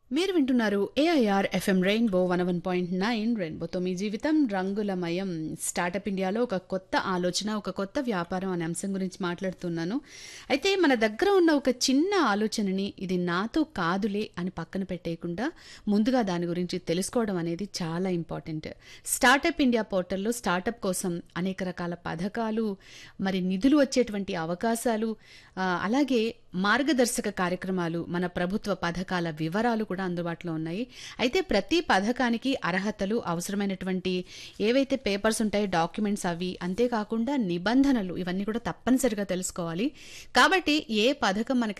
మీరు వింటున్నారు AIR FM Rainbow one one point nine రెయిన్బోతో మీ జీవితం రంగులమయం స్టార్టప్ ఇండియాలో ఒక కొత్త ఆలోచన ఒక కొత్త వ్యాపారం అనే అంశం గురించి మాట్లాడుతున్నాను అయితే మన దగ్గర ఉన్న ఒక చిన్న ఆలోచనని ఇది నాతో కాదులే అని పక్కన పెట్టేయకుండా ముందుగా దాని గురించి తెలుసుకోవడం అనేది చాలా ఇంపార్టెంట్ స్టార్టప్ ఇండియా పోర్టల్లో స్టార్టప్ కోసం అనేక రకాల పథకాలు మరి నిధులు వచ్చేటువంటి అవకాశాలు ఆ, అలాగే మార్గదర్శక కార్యక్రమాలు మన ప్రభుత్వ పథకాల వివరాలు కూడా అందుబాటులో ఉన్నాయి అయితే ప్రతి పథకానికి అర్హతలు అవసరమైనటువంటి ఏవైతే పేపర్స్ ఉంటాయో డాక్యుమెంట్స్ అవి అంతేకాకుండా నిబంధనలు ఇవన్నీ కూడా తప్పనిసరిగా తెలుసుకోవాలి కాబట్టి ఏ పథకం మనకి